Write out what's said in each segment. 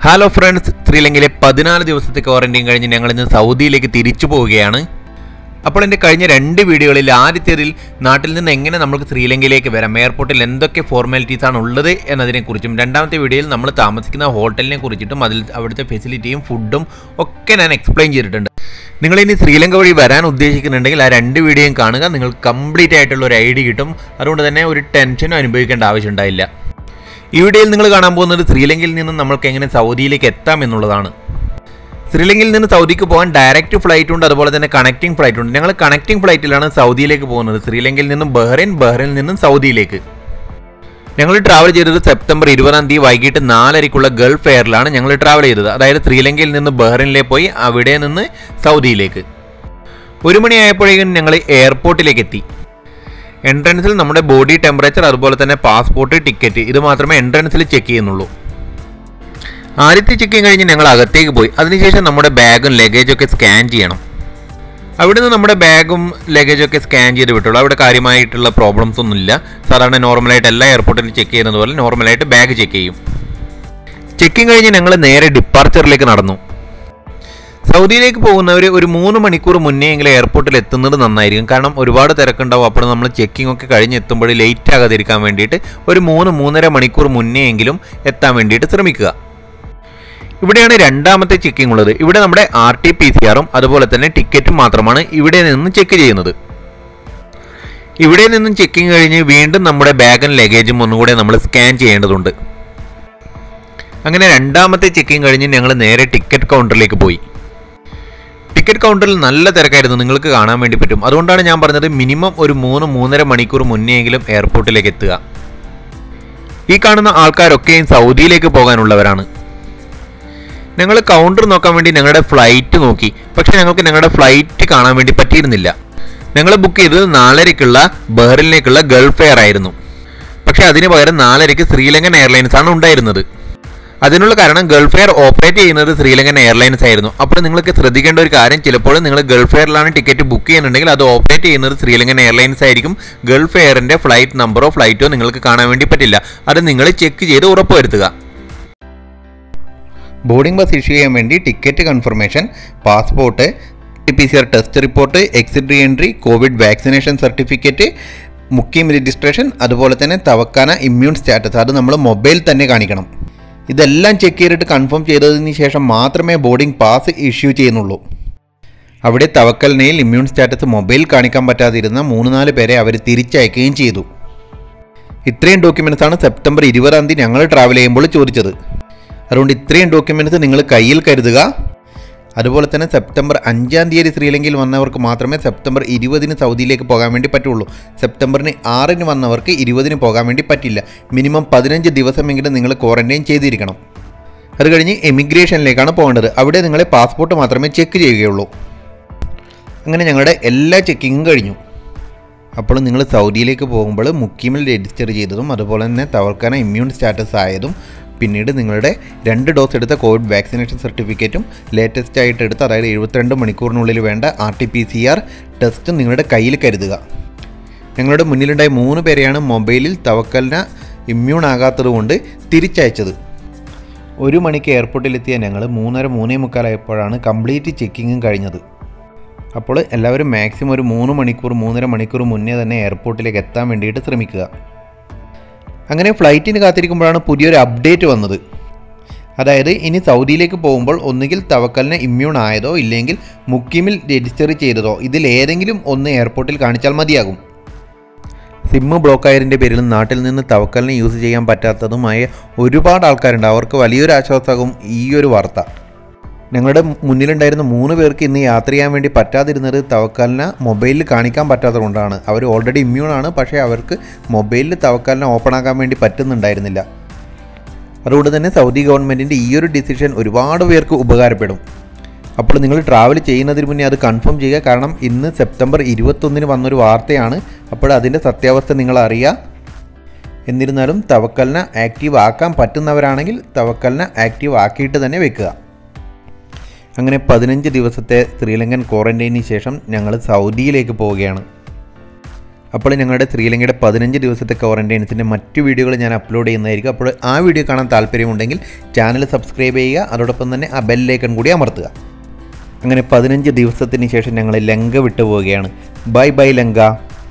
hello friends ശ്രീലങ്കയിലെ പതിനാല് ദിവസത്തെ ക്വാറന്റൈൻ കഴിഞ്ഞ് ഞങ്ങൾ ഇന്ന് സൗദിയിലേക്ക് തിരിച്ചു പോവുകയാണ് അപ്പോൾ എൻ്റെ കഴിഞ്ഞ രണ്ട് വീഡിയോകളിൽ ആദ്യത്തേതിൽ നാട്ടിൽ നിന്ന് എങ്ങനെ നമുക്ക് ശ്രീലങ്കയിലേക്ക് വരാം എയർപോർട്ടിൽ എന്തൊക്കെ ഫോർമാലിറ്റീസ് ആണ് ഉള്ളത് എന്നതിനെക്കുറിച്ചും രണ്ടാമത്തെ വീഡിയോയിൽ നമ്മൾ താമസിക്കുന്ന ഹോട്ടലിനെ കുറിച്ചിട്ടും അതിൽ അവിടുത്തെ ഫെസിലിറ്റിയും ഫുഡും ഒക്കെ ഞാൻ എക്സ്പ്ലെയിൻ ചെയ്തിട്ടുണ്ട് നിങ്ങൾ ഇനി ശ്രീലങ്ക വഴി വരാൻ ഉദ്ദേശിക്കുന്നുണ്ടെങ്കിൽ ആ രണ്ട് വീഡിയോയും കാണുക നിങ്ങൾക്ക് കംപ്ലീറ്റ് ആയിട്ടുള്ള ഒരു ഐഡിയ കിട്ടും അതുകൊണ്ട് തന്നെ ഒരു ടെൻഷനും അനുഭവിക്കേണ്ട ആവശ്യമുണ്ടായില്ല ഈ വീഡിയോയിൽ നിങ്ങൾ കാണാൻ പോകുന്നത് ശ്രീലങ്കയിൽ നിന്നും നമ്മൾക്ക് എങ്ങനെ സൗദിയിലേക്ക് എത്താം എന്നുള്ളതാണ് ശ്രീലങ്കയിൽ നിന്ന് സൗദിക്ക് പോകാൻ ഡയറക്റ്റ് ഫ്ലൈറ്റ് ഉണ്ട് അതുപോലെ തന്നെ കണക്റ്റിംഗ് ഫ്ലൈറ്റ് ഉണ്ട് ഞങ്ങൾ കണക്റ്റിംഗ് ഫ്ലൈറ്റിലാണ് സൗദിയിലേക്ക് പോകുന്നത് ശ്രീലങ്കയിൽ നിന്നും ബഹ്റൈൻ ബഹ്റൈനിൽ നിന്നും സൗദിയിലേക്ക് ഞങ്ങൾ ട്രാവൽ ചെയ്തത് സെപ്റ്റംബർ ഇരുപതാം തീയതി വൈകിട്ട് നാലരയ്ക്കുള്ള ഗൾഫ് എയറിലാണ് ഞങ്ങൾ ട്രാവൽ ചെയ്തത് അതായത് ശ്രീലങ്കയിൽ നിന്ന് ബഹ്റൈനിലേക്ക് പോയി അവിടെ നിന്ന് സൗദിയിലേക്ക് ഒരു മണിയായപ്പോഴേക്കും ഞങ്ങൾ എയർപോർട്ടിലേക്ക് എത്തി എൻട്രൻസിൽ നമ്മുടെ ബോഡി ടെമ്പറേച്ചർ അതുപോലെ തന്നെ പാസ്പോർട്ട് ടിക്കറ്റ് ഇത് മാത്രമേ എൻട്രൻസിൽ ചെക്ക് ചെയ്യുന്നുള്ളൂ ആദ്യത്തെ ചെക്കിങ് കഴിഞ്ഞ് ഞങ്ങൾ അകത്തേക്ക് പോയി അതിനുശേഷം നമ്മുടെ ബാഗും ലഗേജും ഒക്കെ സ്കാൻ ചെയ്യണം അവിടെ നിന്ന് നമ്മുടെ ബാഗും ലഗേജും ഒക്കെ സ്കാൻ ചെയ്ത് വിട്ടുള്ളൂ അവിടെ കാര്യമായിട്ടുള്ള പ്രോബ്ലംസ് ഒന്നുമില്ല സാധാരണ നോർമലായിട്ട് എല്ലാ എയർപോർട്ടിലും ചെക്ക് ചെയ്യുന്നത് പോലെ നോർമലായിട്ട് ബാഗ് ചെക്ക് ചെയ്യും ചെക്കിങ് കഴിഞ്ഞ് ഞങ്ങൾ നേരെ ഡിപ്പാർച്ചറിലേക്ക് നടന്നു സൗദിയിലേക്ക് പോകുന്നവർ ഒരു മൂന്ന് മണിക്കൂർ മുന്നെയെങ്കിലും എയർപോർട്ടിൽ എത്തുന്നത് നന്നായിരിക്കും കാരണം ഒരുപാട് തിരക്കുണ്ടാവും അപ്പോൾ നമ്മൾ ചെക്കിംഗ് ഒക്കെ കഴിഞ്ഞ് എത്തുമ്പോൾ ലേറ്റ് ആകാതിരിക്കാൻ വേണ്ടിയിട്ട് ഒരു മൂന്ന് മൂന്നര മണിക്കൂർ മുന്നെയെങ്കിലും എത്താൻ വേണ്ടിയിട്ട് ശ്രമിക്കുക ഇവിടെയാണ് രണ്ടാമത്തെ ചെക്കിംഗ് ഉള്ളത് ഇവിടെ നമ്മുടെ ആർ ടി പി സി ആറും അതുപോലെ തന്നെ ടിക്കറ്റും മാത്രമാണ് ഇവിടെ നിന്ന് ചെക്ക് ചെയ്യുന്നത് ഇവിടെ നിന്നും ചെക്കിംഗ് കഴിഞ്ഞ് വീണ്ടും നമ്മുടെ ബാഗും ലഗേജും ഒന്നുകൂടെ നമ്മൾ സ്കാൻ ചെയ്യേണ്ടതുണ്ട് അങ്ങനെ രണ്ടാമത്തെ ചെക്കിംഗ് കഴിഞ്ഞ് ഞങ്ങൾ നേരെ ടിക്കറ്റ് കൗണ്ടറിലേക്ക് പോയി ടിക്കറ്റ് കൗണ്ടറിൽ നല്ല തിരക്കായിരുന്നു നിങ്ങൾക്ക് കാണാൻ വേണ്ടി പറ്റും അതുകൊണ്ടാണ് ഞാൻ പറഞ്ഞത് മിനിമം ഒരു മൂന്ന് മൂന്നര മണിക്കൂർ മുന്നെയെങ്കിലും എയർപോർട്ടിലേക്ക് എത്തുക ഈ കാണുന്ന ആൾക്കാരൊക്കെയും സൗദിയിലേക്ക് പോകാനുള്ളവരാണ് ഞങ്ങൾ കൗണ്ടർ നോക്കാൻ വേണ്ടി ഞങ്ങളുടെ ഫ്ലൈറ്റ് നോക്കി പക്ഷെ ഞങ്ങൾക്ക് ഞങ്ങളുടെ ഫ്ലൈറ്റ് കാണാൻ വേണ്ടി പറ്റിയിരുന്നില്ല ഞങ്ങൾ ബുക്ക് ചെയ്തത് നാലരയ്ക്കുള്ള ബഹ്റിനിലേക്കുള്ള ഗൾഫ് എയർ ആയിരുന്നു പക്ഷെ അതിന് പകരം നാലരയ്ക്ക് ശ്രീലങ്കൻ എയർലൈൻസ് ആണ് ഉണ്ടായിരുന്നത് അതിനുള്ള കാരണം ഗൾഫ് എയർ ഓപ്പറേറ്റ് ചെയ്യുന്നത് ശ്രീലങ്കൻ എയർലൈൻസ് ആയിരുന്നു അപ്പോൾ നിങ്ങൾക്ക് ശ്രദ്ധിക്കേണ്ട ഒരു കാര്യം ചിലപ്പോൾ നിങ്ങൾ ഗൾഫ് എയറിലാണ് ടിക്കറ്റ് ബുക്ക് ചെയ്യുന്നുണ്ടെങ്കിൽ അത് ഓപ്പറേറ്റ് ചെയ്യുന്നത് ശ്രീലങ്കൻ എയർലൈൻസ് ആയിരിക്കും ഗൾഫ് എയറിന്റെ ഫ്ലൈറ്റ് നമ്പറോ ഫ്ലൈറ്റോ നിങ്ങൾക്ക് കാണാൻ വേണ്ടി പറ്റില്ല അത് നിങ്ങൾ ചെക്ക് ചെയ്ത് ഉറപ്പുവരുത്തുക ബോർഡിംഗ് ബസ് ഇഷ്യൂ ചെയ്യാൻ വേണ്ടി ticket confirmation passport P C R test report exit reentry Covid vaccination certificate മുക്കിം രജിസ്ട്രേഷൻ അതുപോലെ തന്നെ തവക്കാന ഇമ്മ്യൂൺ സ്റ്റാറ്റസ് അത് നമ്മൾ മൊബൈൽ തന്നെ കാണിക്കണം ഇതെല്ലാം ചെക്ക് ചെയ്തിട്ട് കൺഫേം ചെയ്തതിന് ശേഷം മാത്രമേ ബോർഡിംഗ് പാസ് ഇഷ്യൂ ചെയ്യുന്നുള്ളൂ അവിടെ തവക്കലിനയിൽ ഇമ്മ്യൂൺ സ്റ്റാറ്റസ് മൊബൈൽ കാണിക്കാൻ പറ്റാതിരുന്ന മൂന്ന് നാല് പേരെ അവർ തിരിച്ചയക്കുകയും ചെയ്തു ഇത്രയും ഡോക്യുമെൻറ്റ്സ് ആണ് സെപ്റ്റംബർ ഇരുപതാം തീയതി ഞങ്ങൾ ട്രാവൽ ചെയ്യുമ്പോൾ ചോദിച്ചത് അതുകൊണ്ട് ഇത്രയും ഡോക്യുമെൻറ്റ്സ് നിങ്ങൾ കയ്യിൽ കരുതുക അതുപോലെ തന്നെ സെപ്റ്റംബർ അഞ്ചാം തീയതി ശ്രീലങ്കയിൽ വന്നവർക്ക് മാത്രമേ സെപ്റ്റംബർ ഇരുപതിന് സൗദിയിലേക്ക് പോകാൻ വേണ്ടി പറ്റുള്ളൂ സെപ്റ്റംബറിന് ആറിന് വന്നവർക്ക് ഇരുപതിന് പോകാൻ വേണ്ടി പറ്റില്ല മിനിമം പതിനഞ്ച് ദിവസമെങ്കിലും നിങ്ങൾ ക്വാറന്റൈൻ ചെയ്തിരിക്കണം അത് കഴിഞ്ഞ് എമിഗ്രേഷനിലേക്കാണ് പോകേണ്ടത് അവിടെ നിങ്ങളെ പാസ്പോർട്ട് മാത്രമേ ചെക്ക് ചെയ്യുകയുള്ളൂ അങ്ങനെ ഞങ്ങളുടെ എല്ലാ ചെക്കിങ്ങും കഴിഞ്ഞു അപ്പോൾ നിങ്ങൾ സൗദിയിലേക്ക് പോകുമ്പോൾ മുക്കിമിൽ രജിസ്റ്റർ ചെയ്തതും അതുപോലെ തന്നെ തവർക്കാന ഇമ്മ്യൂൺ സ്റ്റാറ്റസ് ആയതും പിന്നീട് നിങ്ങളുടെ രണ്ട് ഡോസ് എടുത്ത കോവിഡ് വാക്സിനേഷൻ സർട്ടിഫിക്കറ്റും ലേറ്റസ്റ്റ് ആയിട്ട് എടുത്ത അതായത് എഴുപത്തിരണ്ട് മണിക്കൂറിനുള്ളിൽ വേണ്ട R T P C R ടെസ്റ്റും നിങ്ങളുടെ കയ്യിൽ കരുതുക ഞങ്ങളുടെ മുന്നിലുണ്ടായ മൂന്ന് പേരെയാണ് മൊബൈലിൽ തവക്കലിന ഇമ്മ്യൂൺ ആകാത്തതുകൊണ്ട് തിരിച്ചയച്ചത് ഒരു മണിക്ക് എയർപോർട്ടിലെത്തിയ ഞങ്ങൾ മൂന്നര മൂന്നേ മുക്കാലായപ്പോഴാണ് കംപ്ലീറ്റ് ചെക്കിങ്ങും കഴിഞ്ഞത് അപ്പോൾ എല്ലാവരും മാക്സിമം ഒരു മൂന്ന് മണിക്കൂർ മൂന്നര മണിക്കൂർ മുന്നേ തന്നെ എയർപോർട്ടിലേക്ക് എത്താൻ വേണ്ടിയിട്ട് ശ്രമിക്കുക അങ്ങനെ ഫ്ലൈറ്റിന് കാത്തിരിക്കുമ്പോഴാണ് പുതിയൊരു അപ്ഡേറ്റ് വന്നത് അതായത് ഇനി സൗദിയിലേക്ക് പോകുമ്പോൾ ഒന്നുകിൽ തവക്കലിന് ഇമ്മ്യൂൺ ആയതോ ഇല്ലെങ്കിൽ മുക്കിമിൽ രജിസ്റ്റർ ചെയ്തതോ ഇതിൽ ഏതെങ്കിലും ഒന്ന് എയർപോർട്ടിൽ കാണിച്ചാൽ മതിയാകും സിമ്മ് ബ്ലോക്കായതിൻ്റെ പേരിൽ നാട്ടിൽ നിന്ന് തവക്കലിനെ യൂസ് ചെയ്യാൻ പറ്റാത്തതുമായ ഒരുപാട് ആൾക്കാരുണ്ട് അവർക്ക് വലിയൊരു ആശ്വാസമാകും ഈ ഒരു വാർത്ത ഞങ്ങളുടെ മുന്നിലുണ്ടായിരുന്ന മൂന്ന് പേർക്ക് ഇന്ന് യാത്ര ചെയ്യാൻ വേണ്ടി പറ്റാതിരുന്നത് തവക്കാലിനെ മൊബൈലിൽ കാണിക്കാൻ പറ്റാത്തതുകൊണ്ടാണ് അവർ ഓൾറെഡി ഇമ്മ്യൂൺ ആണ് പക്ഷേ അവർക്ക് മൊബൈലിൽ തവക്കാലിനെ ഓപ്പൺ ആക്കാൻ വേണ്ടി പറ്റുന്നുണ്ടായിരുന്നില്ല അതുകൊണ്ട് തന്നെ സൗദി ഗവൺമെൻറ്റിൻ്റെ ഈ ഒരു ഡിസിഷൻ ഒരുപാട് പേർക്ക് ഉപകാരപ്പെടും അപ്പോൾ നിങ്ങൾ ട്രാവൽ ചെയ്യുന്നതിന് മുന്നേ അത് കൺഫേം ചെയ്യുക കാരണം ഇന്ന് സെപ്റ്റംബർ ഇരുപത്തൊന്നിന് വന്നൊരു വാർത്തയാണ് അപ്പോൾ അതിൻ്റെ സത്യാവസ്ഥ നിങ്ങൾ അറിയുക എന്നിരുന്നാലും തവക്കലിനെ ആക്റ്റീവ് ആക്കാൻ പറ്റുന്നവരാണെങ്കിൽ തവക്കലിനെ ആക്റ്റീവ് ആക്കിയിട്ട് തന്നെ വെക്കുക അങ്ങനെ പതിനഞ്ച് ദിവസത്തെ ശ്രീലങ്കൻ ക്വാറന്റൈനിന് ശേഷം ഞങ്ങൾ സൗദിയിലേക്ക് പോവുകയാണ് അപ്പോൾ ഞങ്ങളുടെ ശ്രീലങ്കയുടെ പതിനഞ്ച് ദിവസത്തെ ക്വാറൻറ്റൈൻസിൻ്റെ മറ്റു വീഡിയോകൾ ഞാൻ അപ്ലോഡ് ചെയ്യുന്നതായിരിക്കും അപ്പോൾ ആ വീഡിയോ കാണാൻ താല്പര്യമുണ്ടെങ്കിൽ ചാനൽ സബ്സ്ക്രൈബ് ചെയ്യുക അതോടൊപ്പം തന്നെ ആ ബെല്ലേക്കൺ കൂടി അമർത്തുക അങ്ങനെ പതിനഞ്ച് ദിവസത്തിന് ശേഷം ഞങ്ങൾ ലങ്ക വിട്ടു പോവുകയാണ് ബൈ ബൈ ലങ്ക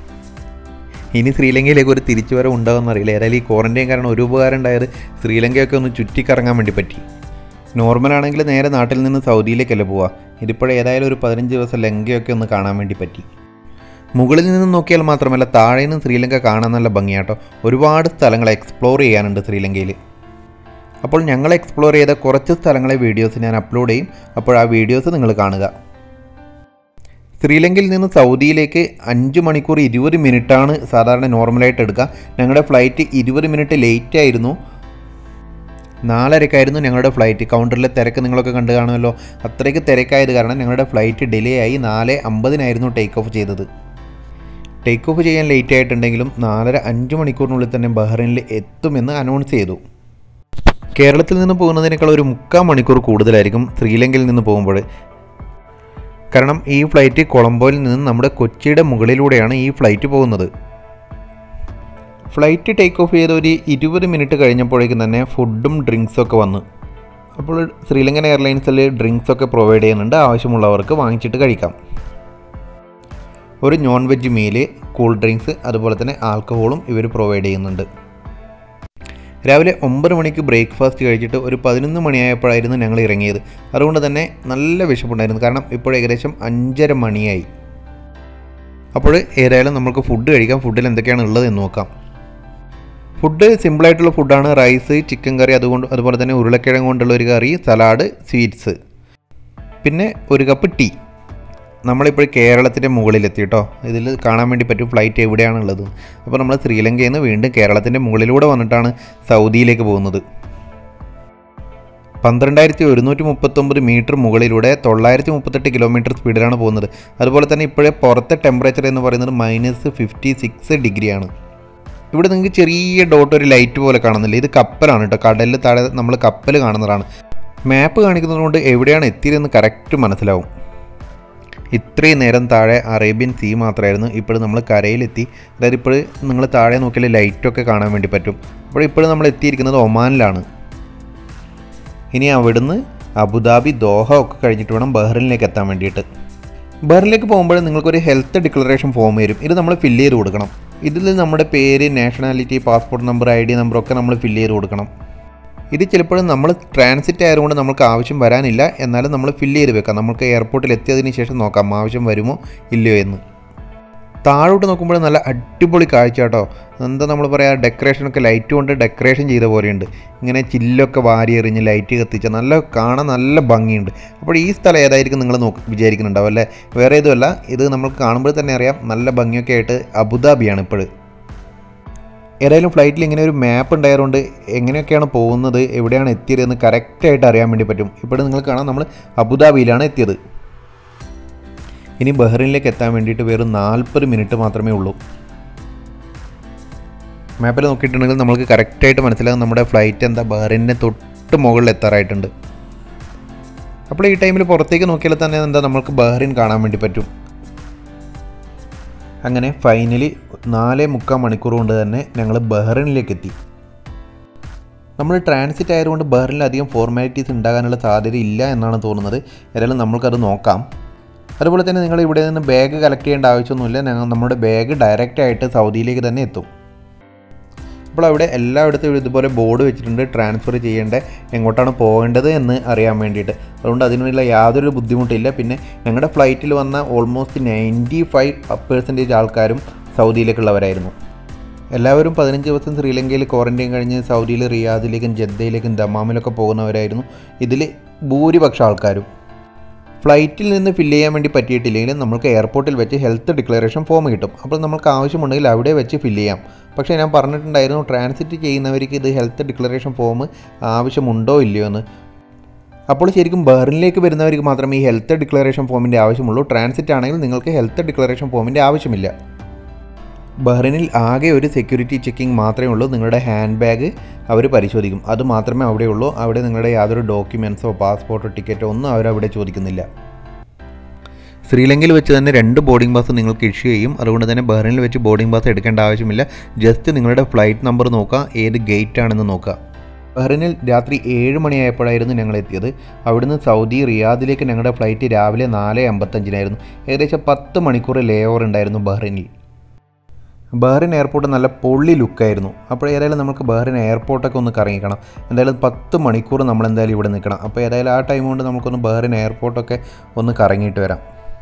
ഇനി ശ്രീലങ്കയിലേക്ക് ഒരു തിരിച്ചുവരവ് ഉണ്ടാകുമെന്ന് അറിയില്ല ഏതായാലും ഈ ക്വാറൻറ്റൈൻ കാരണം ഒരു ഉപകാരം ഉണ്ടായത് ശ്രീലങ്കയൊക്കെ ഒന്ന് ചുറ്റിക്കറങ്ങാൻ വേണ്ടി പറ്റി നോർമൽ ആണെങ്കിൽ നേരെ നാട്ടിൽ നിന്ന് സൗദിയിലേക്കല്ല പോവുക ഇതിപ്പോൾ ഏതായാലും ഒരു പതിനഞ്ച് ദിവസം ലങ്കയൊക്കെ ഒന്ന് കാണാൻ വേണ്ടി പറ്റി മുകളിൽ നിന്ന് നോക്കിയാൽ മാത്രമല്ല താഴെ നിന്ന് ശ്രീലങ്ക കാണാൻ നല്ല ഭംഗിയാട്ടോ ഒരുപാട് സ്ഥലങ്ങൾ എക്സ്പ്ലോർ ചെയ്യാനുണ്ട് ശ്രീലങ്കയിൽ അപ്പോൾ ഞങ്ങൾ എക്സ്പ്ലോർ ചെയ്ത കുറച്ച് സ്ഥലങ്ങളെ വീഡിയോസ് ഞാൻ അപ്ലോഡ് ചെയ്യും അപ്പോൾ ആ വീഡിയോസ് നിങ്ങൾ കാണുക ശ്രീലങ്കയിൽ നിന്ന് സൗദിയിലേക്ക് അഞ്ച് മണിക്കൂർ ഇരുപത് മിനിറ്റാണ് സാധാരണ നോർമലായിട്ട് എടുക്കുക ഞങ്ങളുടെ ഫ്ലൈറ്റ് ഇരുപത് മിനിറ്റ് ലേറ്റ് ആയിരുന്നു നാലരക്കായിരുന്നു ഞങ്ങളുടെ ഫ്ലൈറ്റ് കൗണ്ടറിലെ തിരക്ക് നിങ്ങളൊക്കെ കണ്ടു കാണുമല്ലോ അത്രയ്ക്ക് തിരക്കായത് കാരണം ഞങ്ങളുടെ ഫ്ലൈറ്റ് ഡിലേ ആയി നാല് അമ്പതിനായിരുന്നു ടേക്ക് ഓഫ് ചെയ്തത് ടേക്ക് ഓഫ് ചെയ്യാൻ ലേറ്റ് ആയിട്ടുണ്ടെങ്കിലും നാലര അഞ്ച് മണിക്കൂറിനുള്ളിൽ തന്നെ ബഹ്റൈനിൽ എത്തുമെന്ന് അനൗൺസ് ചെയ്തു കേരളത്തിൽ നിന്ന് പോകുന്നതിനേക്കാൾ ഒരു മുക്കാൽ മണിക്കൂർ കൂടുതലായിരിക്കും ശ്രീലങ്കയിൽ നിന്ന് പോകുമ്പോൾ കാരണം ഈ ഫ്ലൈറ്റ് കൊളംബോയിൽ നിന്ന് നമ്മുടെ കൊച്ചിയുടെ മുകളിലൂടെയാണ് ഈ ഫ്ലൈറ്റ് പോകുന്നത് ഫ്ലൈറ്റ് ടേക്ക് ഓഫ് ചെയ്ത ഒരു ഇരുപത് മിനിറ്റ് കഴിഞ്ഞപ്പോഴേക്കും തന്നെ ഫുഡും ഡ്രിങ്ക്സും ഒക്കെ വന്നു അപ്പോൾ ശ്രീലങ്കൻ എയർലൈൻസിൽ ഡ്രിങ്ക്സ് ഒക്കെ പ്രൊവൈഡ് ചെയ്യുന്നുണ്ട് ആവശ്യമുള്ളവർക്ക് വാങ്ങിച്ചിട്ട് കഴിക്കാം ഒരു non veg meal cool drinks അതുപോലെ തന്നെ ആൽക്കഹോളും ഇവർ പ്രൊവൈഡ് ചെയ്യുന്നുണ്ട് രാവിലെ ഒമ്പത് മണിക്ക് ബ്രേക്ക്ഫാസ്റ്റ് കഴിച്ചിട്ട് ഒരു പതിനൊന്ന് മണിയായപ്പോഴായിരുന്നു ഞങ്ങൾ ഇറങ്ങിയത് അതുകൊണ്ട് തന്നെ നല്ല വിശപ്പുണ്ടായിരുന്നു കാരണം ഇപ്പോൾ ഏകദേശം അഞ്ചര മണിയായി അപ്പോൾ ഏതായാലും നമുക്ക് ഫുഡ് കഴിക്കാം ഫുഡിൽ എന്തൊക്കെയാണ് ഉള്ളത് എന്ന് നോക്കാം ഫുഡ് സിമ്പിളായിട്ടുള്ള ഫുഡാണ് റൈസ് ചിക്കൻ കറി അതുകൊണ്ട് അതുപോലെ തന്നെ ഉരുളക്കിഴങ്ങ് കൊണ്ടുള്ള ഒരു കറി സലാഡ് സ്വീറ്റ്സ് പിന്നെ ഒരു കപ്പ് ടീ നമ്മളിപ്പോൾ കേരളത്തിൻ്റെ മുകളിലെത്തി കേട്ടോ ഇതിൽ കാണാൻ വേണ്ടി പറ്റും ഫ്ലൈറ്റ് എവിടെയാണുള്ളത് അപ്പോൾ നമ്മൾ ശ്രീലങ്കയിൽ നിന്ന് വീണ്ടും കേരളത്തിൻ്റെ മുകളിലൂടെ വന്നിട്ടാണ് സൗദിയിലേക്ക് പോകുന്നത് പന്ത്രണ്ടായിരത്തി ഒരുന്നൂറ്റി മുപ്പത്തൊമ്പത് മീറ്റർ മുകളിലൂടെ തൊള്ളായിരത്തി മുപ്പത്തെട്ട് കിലോമീറ്റർ സ്പീഡിലാണ് പോകുന്നത് അതുപോലെ തന്നെ ഇപ്പോഴേ പുറത്തെ ടെമ്പറേച്ചർ എന്ന് പറയുന്നത് മൈനസ് ഫിഫ്റ്റി സിക്സ് ഡിഗ്രിയാണ് ഇവിടെ നിങ്ങൾക്ക് ചെറിയ ഡോട്ട് ഒരു ലൈറ്റ് പോലെ കാണുന്നില്ല ഇത് കപ്പലാണ് കേട്ടോ കടലിൽ താഴെ നമ്മൾ കപ്പൽ കാണുന്നതാണ് മാപ്പ് കാണിക്കുന്നതുകൊണ്ട് എവിടെയാണ് എത്തിയതെന്ന് കറക്റ്റ് മനസ്സിലാവും ഇത്രയും നേരം താഴെ അറേബ്യൻ സീ മാത്രമായിരുന്നു ഇപ്പോൾ നമ്മൾ കരയിലെത്തി അതായത് ഇപ്പോൾ നിങ്ങൾ താഴെ നോക്കിയാൽ ലൈറ്റൊക്കെ കാണാൻ വേണ്ടി പറ്റും അപ്പോൾ ഇപ്പോൾ നമ്മൾ എത്തിയിരിക്കുന്നത് ഒമാനിലാണ് ഇനി അവിടുന്ന് അബുദാബി ദോഹ ഒക്കെ കഴിഞ്ഞിട്ട് വേണം ബഹ്റിനിലേക്ക് എത്താൻ വേണ്ടിയിട്ട് ബഹ്റിനിലേക്ക് പോകുമ്പോൾ നിങ്ങൾക്കൊരു ഹെൽത്ത് ഡിക്ലറേഷൻ ഫോം വരും ഇത് നമ്മൾ ഫില്ല് ചെയ്ത് കൊടുക്കണം ഇതിൽ നമ്മുടെ പേര് nationality passport number I D number ഒക്കെ നമ്മൾ ഫില്ല് ചെയ്ത് കൊടുക്കണം ഇത് ചിലപ്പോഴും നമ്മൾ ട്രാൻസിറ്റ് ആയതുകൊണ്ട് നമുക്ക് ആവശ്യം വരാനില്ല എന്നാലും നമ്മൾ ഫില്ല് ചെയ്ത് വെക്കാം നമുക്ക് എയർപോർട്ടിൽ എത്തിയതിന് ശേഷം നോക്കാം ആവശ്യം വരുമോ ഇല്ലയോ എന്ന് താഴോട്ട് നോക്കുമ്പോൾ നല്ല അടിപൊളി കാഴ്ച കേട്ടോ എന്താ നമ്മൾ പറയുക ഡെക്കറേഷനൊക്കെ ലൈറ്റ് കൊണ്ട് ഡെക്കറേഷൻ ചെയ്ത പോലെയുണ്ട് ഇങ്ങനെ ചില്ലൊക്കെ വാരി എറിഞ്ഞ് ലൈറ്റ് കത്തിച്ച നല്ല കാണാൻ നല്ല ഭംഗിയുണ്ട് അപ്പോൾ ഈ സ്ഥലം ഏതായിരിക്കും നിങ്ങൾ നോക്കി വിചാരിക്കുന്നുണ്ടാവും അല്ലേ വേറെ ഏതുമല്ല ഇത് നമുക്ക് കാണുമ്പോൾ തന്നെ അറിയാം നല്ല ഭംഗിയൊക്കെ ആയിട്ട് അബുദാബിയാണ് ഇപ്പോൾ ഏതായാലും ഫ്ലൈറ്റിൽ ഇങ്ങനെ ഒരു മാപ്പ് ഉണ്ടായതുകൊണ്ട് എങ്ങനെയൊക്കെയാണ് പോകുന്നത് എവിടെയാണ് എത്തിയതെന്ന് കറക്റ്റായിട്ട് അറിയാൻ വേണ്ടി പറ്റും ഇപ്പോൾ നിങ്ങൾ കാണാം നമ്മൾ അബുദാബിയിലാണ് എത്തിയത് ഇനി ബഹ്റിനിലേക്ക് എത്താൻ വേണ്ടിയിട്ട് വെറും നാൽപ്പത് മിനിറ്റ് മാത്രമേ ഉള്ളൂ മാപ്പിൽ നോക്കിയിട്ടുണ്ടെങ്കിൽ നമുക്ക് കറക്റ്റായിട്ട് മനസ്സിലാകും നമ്മുടെ ഫ്ലൈറ്റ് എന്താ ബഹ്റിൻ്റെ തൊട്ട് മുകളിൽ എത്താറായിട്ടുണ്ട് അപ്പോൾ ഈ ടൈമിൽ പുറത്തേക്ക് നോക്കിയാൽ തന്നെ എന്താ നമുക്ക് ബഹ്റിൻ കാണാൻ വേണ്ടി പറ്റും അങ്ങനെ ഫൈനലി നാല് മുക്കാൽ മണിക്കൂർ കൊണ്ട് തന്നെ ഞങ്ങൾ ബഹ്റിനിലേക്ക് എത്തി നമ്മൾ ട്രാൻസിറ്റ് ആയതുകൊണ്ട് ബഹ്റിനിൽ അധികം ഫോർമാലിറ്റീസ് ഉണ്ടാകാനുള്ള സാധ്യത ഇല്ല എന്നാണ് തോന്നുന്നത് ഏതായാലും നമ്മൾക്കത് നോക്കാം അതുപോലെ തന്നെ നിങ്ങൾ ഇവിടെ നിന്ന് ബാഗ് കളക്ട് ചെയ്യേണ്ട ആവശ്യമൊന്നുമില്ല ഞങ്ങൾ നമ്മുടെ ബാഗ് ഡയറക്റ്റ് ആയിട്ട് സൗദിയിലേക്ക് തന്നെ എത്തും അപ്പോൾ അവിടെ എല്ലായിടത്തും ഇതുപോലെ ബോർഡ് വെച്ചിട്ടുണ്ട് ട്രാൻസ്ഫർ ചെയ്യേണ്ട എങ്ങോട്ടാണ് പോകേണ്ടത് എന്ന് അറിയാൻ വേണ്ടിയിട്ട് അതുകൊണ്ട് അതിനുള്ള യാതൊരു ബുദ്ധിമുട്ടില്ല പിന്നെ ഞങ്ങളുടെ ഫ്ലൈറ്റിൽ വന്ന ഓൾമോസ്റ്റ് നയൻറ്റി ഫൈവ് പെർസെൻറ്റേജ് ആൾക്കാരും സൗദിയിലേക്കുള്ളവരായിരുന്നു എല്ലാവരും പതിനഞ്ച് ദിവസം ശ്രീലങ്കയിൽ ക്വാറൻറ്റൈൻ കഴിഞ്ഞ് സൗദിയിൽ റിയാദിലേക്കും ജദ്ദയിലേക്കും ദമാമിലൊക്കെ പോകുന്നവരായിരുന്നു ഇതിൽ ഭൂരിപക്ഷം ആൾക്കാരും ഫ്ലൈറ്റിൽ നിന്ന് ഫില്ല് ചെയ്യാൻ വേണ്ടി പറ്റിയിട്ടില്ലെങ്കിൽ നമുക്ക് എയർപോർട്ടിൽ വെച്ച് ഹെൽത്ത് ഡിക്ലറേഷൻ ഫോം കിട്ടും അപ്പോൾ നമുക്ക് ആവശ്യമുണ്ടെങ്കിൽ അവിടെ വെച്ച് ഫില്ല് ചെയ്യാം പക്ഷേ ഞാൻ പറഞ്ഞിട്ടുണ്ടായിരുന്നു ട്രാൻസിറ്റ് ചെയ്യുന്നവർക്ക് ഇത് ഹെൽത്ത് ഡിക്ലറേഷൻ ഫോം ആവശ്യമുണ്ടോ ഇല്ലയോ എന്ന് അപ്പോൾ ശരിക്കും ബഹ്റിനിലേക്ക് വരുന്നവർക്ക് മാത്രമേ ഈ ഹെൽത്ത് ഡിക്ലറേഷൻ ഫോമിൻ്റെ ആവശ്യമുള്ളൂ ട്രാൻസിറ്റ് ആണെങ്കിൽ നിങ്ങൾക്ക് ഹെൽത്ത് ഡിക്ലറേഷൻ ഫോമിൻ്റെ ആവശ്യമില്ല ബഹ്റിനിൽ ആകെ ഒരു സെക്യൂരിറ്റി ചെക്കിംഗ് മാത്രമേ ഉള്ളൂ നിങ്ങളുടെ ഹാൻഡ് ബാഗ് അവർ പരിശോധിക്കും അത് മാത്രമേ അവിടെ ഉള്ളൂ അവിടെ നിങ്ങളുടെ യാതൊരു ഡോക്യുമെൻസോ പാസ്പോർട്ടോ ടിക്കറ്റോ ഒന്നും അവരവിടെ ചോദിക്കുന്നില്ല ശ്രീലങ്കയിൽ വെച്ച് തന്നെ രണ്ട് ബോർഡിംഗ് പാസ് നിങ്ങൾക്ക് ഇഷ്യൂ ചെയ്യും അതുകൊണ്ട് തന്നെ ബഹ്റൈനിൽ വെച്ച് ബോർഡിംഗ് പാസ് എടുക്കേണ്ട ആവശ്യമില്ല ജസ്റ്റ് നിങ്ങളുടെ ഫ്ലൈറ്റ് നമ്പർ നോക്കുക ഏത് ഗേറ്റ് ആണെന്ന് നോക്കുക ബഹ്റൈനിൽ രാത്രി ഏഴ് മണിയായപ്പോഴായിരുന്നു ഞങ്ങൾ എത്തിയത് അവിടുന്ന് സൗദി റിയാദിലേക്ക് ഞങ്ങളുടെ ഫ്ലൈറ്റ് രാവിലെ നാല് അമ്പത്തഞ്ചിനായിരുന്നു ഏകദേശം പത്ത് മണിക്കൂർ ലേ ഓവർ ഉണ്ടായിരുന്നു ബഹ്റൈനിൽ ബഹ്റിൻ എയർപോർട്ട് നല്ല പൊള്ളി ലുക്കായിരുന്നു അപ്പോൾ ഏതായാലും നമുക്ക് ബഹ്റിൻ എയർപോർട്ടൊക്കെ ഒന്ന് കറങ്ങിക്കണം എന്തായാലും പത്ത് മണിക്കൂർ നമ്മൾ എന്തായാലും ഇവിടെ നിൽക്കണം അപ്പോൾ ഏതായാലും ആ ടൈം കൊണ്ട് നമുക്കൊന്ന് ബഹ്റിൻ എയർപോർട്ടൊക്കെ ഒന്ന് കറങ്ങിയിട്ട് വരാം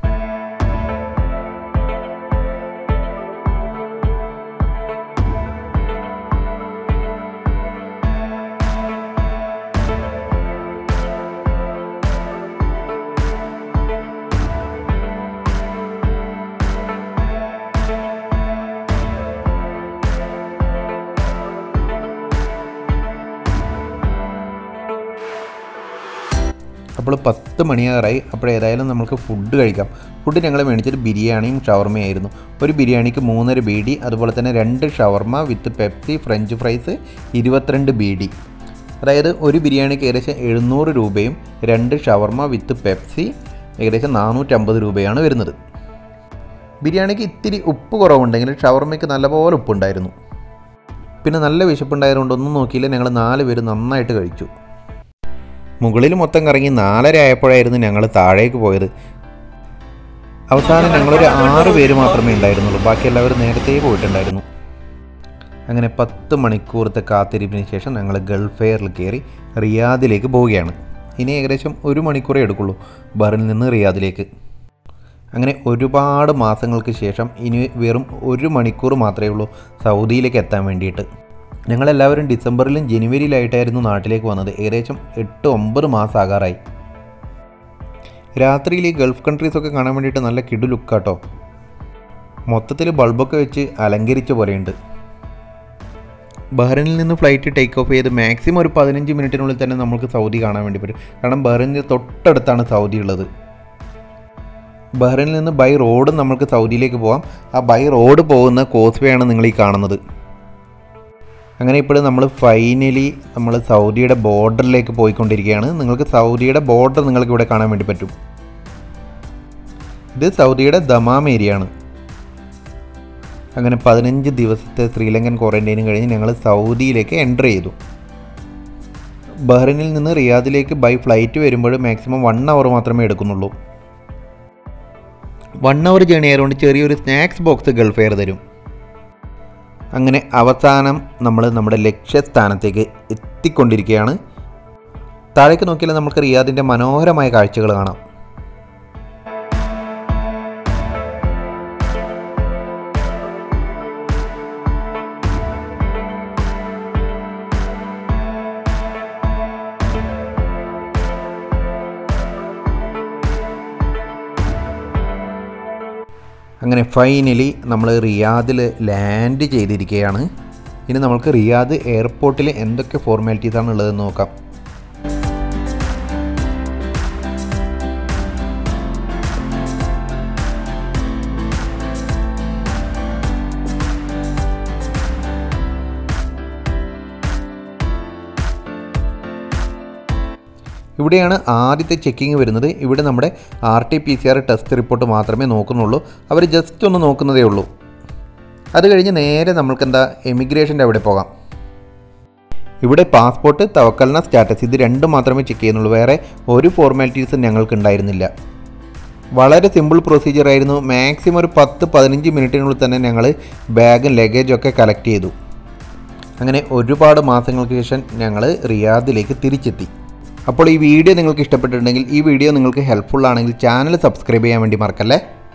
അപ്പോൾ പത്ത് മണിയാറായി അപ്പോൾ ഏതായാലും നമുക്ക് ഫുഡ് കഴിക്കാം ഫുഡ് ഞങ്ങൾ മേടിച്ചത് ബിരിയാണിയും ഷവർമയായിരുന്നു ഒരു ബിരിയാണിക്ക് മൂന്നര ബീഡി അതുപോലെ തന്നെ രണ്ട് ഷവർമ വിത്ത് പെപ്സി ഫ്രഞ്ച് ഫ്രൈസ് ഇരുപത്തിരണ്ട് ബീഡി അതായത് ഒരു ബിരിയാണിക്ക് ഏകദേശം എഴുന്നൂറ് രൂപയും രണ്ട് ഷവർമ വിത്ത് പെപ്സി ഏകദേശം നാനൂറ്റമ്പത് രൂപയാണ് വരുന്നത് ബിരിയാണിക്ക് ഇത്തിരി ഉപ്പ് കുറവുണ്ടെങ്കിൽ ഷവർമയ്ക്ക് നല്ലപോലെ ഉപ്പുണ്ടായിരുന്നു പിന്നെ നല്ല വിശപ്പുണ്ടായതുകൊണ്ട് ഒന്നും നോക്കിയില്ല ഞങ്ങൾ നാല് പേര് നന്നായിട്ട് കഴിച്ചു മുകളിൽ മൊത്തം കറങ്ങി നാലര ആയപ്പോഴായിരുന്നു ഞങ്ങൾ താഴേക്ക് പോയത് അവസാനം ഞങ്ങളൊരു ആറ് പേര് മാത്രമേ ഉണ്ടായിരുന്നുള്ളൂ ബാക്കി എല്ലാവരും നേരത്തെ പോയിട്ടുണ്ടായിരുന്നു അങ്ങനെ പത്ത് മണിക്കൂറത്തെ കാത്തിരിപ്പിന് ശേഷം ഞങ്ങൾ ഗൾഫ് എയറിൽ കയറി റിയാദിലേക്ക് പോവുകയാണ് ഇനി ഏകദേശം ഒരു മണിക്കൂറേ എടുക്കുള്ളൂ ബറിൽ നിന്ന് റിയാദിലേക്ക് അങ്ങനെ ഒരുപാട് മാസങ്ങൾക്ക് ശേഷം ഇനി വെറും ഒരു മണിക്കൂർ മാത്രമേ ഉള്ളൂ സൗദിയിലേക്ക് എത്താൻ വേണ്ടിയിട്ട് ഞങ്ങളെല്ലാവരും ഡിസംബറിലും ജനുവരിയിലായിട്ടായിരുന്നു നാട്ടിലേക്ക് വന്നത് ഏകദേശം എട്ട് ഒമ്പത് മാസം ആകാറായി രാത്രിയിൽ ഈ ഗൾഫ് കൺട്രീസൊക്കെ കാണാൻ വേണ്ടിയിട്ട് നല്ല കിടു ലുക്കാട്ടോ മൊത്തത്തിൽ ബൾബൊക്കെ വെച്ച് അലങ്കരിച്ച പോലെയുണ്ട് ബഹ്റൈനിൽ നിന്ന് ഫ്ലൈറ്റ് ടേക്ക് ഓഫ് ചെയ്ത് മാക്സിമം ഒരു പതിനഞ്ച് മിനിറ്റിനുള്ളിൽ തന്നെ നമുക്ക് സൗദി കാണാൻ വേണ്ടി പറ്റും കാരണം ബഹ്റൈനിൽ തൊട്ടടുത്താണ് സൗദി ഉള്ളത് ബഹ്റൈനിൽ നിന്ന് ബൈ റോഡ് നമുക്ക് സൗദിയിലേക്ക് പോകാം ആ ബൈ റോഡ് പോകുന്ന കോസ്വേ ആണ് നിങ്ങൾ ഈ കാണുന്നത് അങ്ങനെ ഇപ്പോൾ നമ്മൾ ഫൈനലി നമ്മൾ സൗദിയുടെ ബോർഡറിലേക്ക് പോയിക്കൊണ്ടിരിക്കുകയാണ് നിങ്ങൾക്ക് സൗദിയുടെ ബോർഡർ നിങ്ങൾക്ക് ഇവിടെ കാണാൻ വേണ്ടി പറ്റും ഇത് സൗദിയുടെ ദമാം ഏരിയ ആണ് അങ്ങനെ പതിനഞ്ച് ദിവസത്തെ ശ്രീലങ്കൻ ക്വാറൻറ്റൈനും കഴിഞ്ഞ് ഞങ്ങൾ സൗദിയിലേക്ക് എൻ്റർ ചെയ്തു ബഹ്റൈനിൽ നിന്ന് റിയാദിലേക്ക് ബൈ ഫ്ലൈറ്റ് വരുമ്പോൾ മാക്സിമം വൺ അവർ മാത്രമേ എടുക്കുന്നുള്ളൂ വൺ അവർ ജേണി ആയതുകൊണ്ട് ചെറിയൊരു സ്നാക്സ് ബോക്സ് ഗൾഫ് എയർ തരും അങ്ങനെ അവസാനം നമ്മൾ നമ്മുടെ ലക്ഷ്യസ്ഥാനത്തേക്ക് എത്തിക്കൊണ്ടിരിക്കുകയാണ് താഴേക്ക് നോക്കിയാൽ നമുക്ക് റിയാദിൻ്റെ മനോഹരമായ കാഴ്ചകൾ കാണാം അങ്ങനെ ഫൈനലി നമ്മൾ റിയാദിൽ ലാൻഡ് ചെയ്തിരിക്കുകയാണ് ഇനി നമുക്ക് റിയാദ് എയർപോർട്ടിൽ എന്തൊക്കെ ഫോർമാലിറ്റീസാണ് ഉള്ളതെന്ന് നോക്കാം ഇവിടെയാണ് ആദ്യത്തെ ചെക്കിങ് വരുന്നത് ഇവിടെ നമ്മുടെ R T P C R test report മാത്രമേ നോക്കുന്നുള്ളൂ അവർ ജസ്റ്റ് ഒന്ന് നോക്കുന്നതേ ഉള്ളൂ അത് കഴിഞ്ഞ് നേരെ നമ്മൾക്ക് എന്താ എമിഗ്രേഷൻ്റെ അവിടെ പോകാം ഇവിടെ പാസ്പോർട്ട് തവക്കലിന സ്റ്റാറ്റസ് ഇത് രണ്ടും മാത്രമേ ചെക്ക് ചെയ്യുന്നുള്ളൂ വേറെ ഒരു ഫോർമാലിറ്റീസും ഞങ്ങൾക്ക് ഉണ്ടായിരുന്നില്ല വളരെ സിമ്പിൾ പ്രൊസീജിയർ ആയിരുന്നു മാക്സിമം ഒരു പത്ത് പതിനഞ്ച് മിനിറ്റിനുള്ളിൽ തന്നെ ഞങ്ങൾ ബാഗും ലഗേജും ഒക്കെ കളക്ട് ചെയ്തു അങ്ങനെ ഒരുപാട് മാസങ്ങൾക്ക് ശേഷം ഞങ്ങൾ റിയാദിലേക്ക് തിരിച്ചെത്തി അപ്പോൾ ഈ വീഡിയോ നിങ്ങൾക്ക് ഇഷ്ടപ്പെട്ടിട്ടുണ്ടെങ്കിൽ ഈ വീഡിയോ നിങ്ങൾക്ക് ഹെൽപ്ഫുൾ ആണെങ്കിൽ ചാനൽ സബ്സ്ക്രൈബ് ചെയ്യാൻ വേണ്ടി മറക്കല്ലേ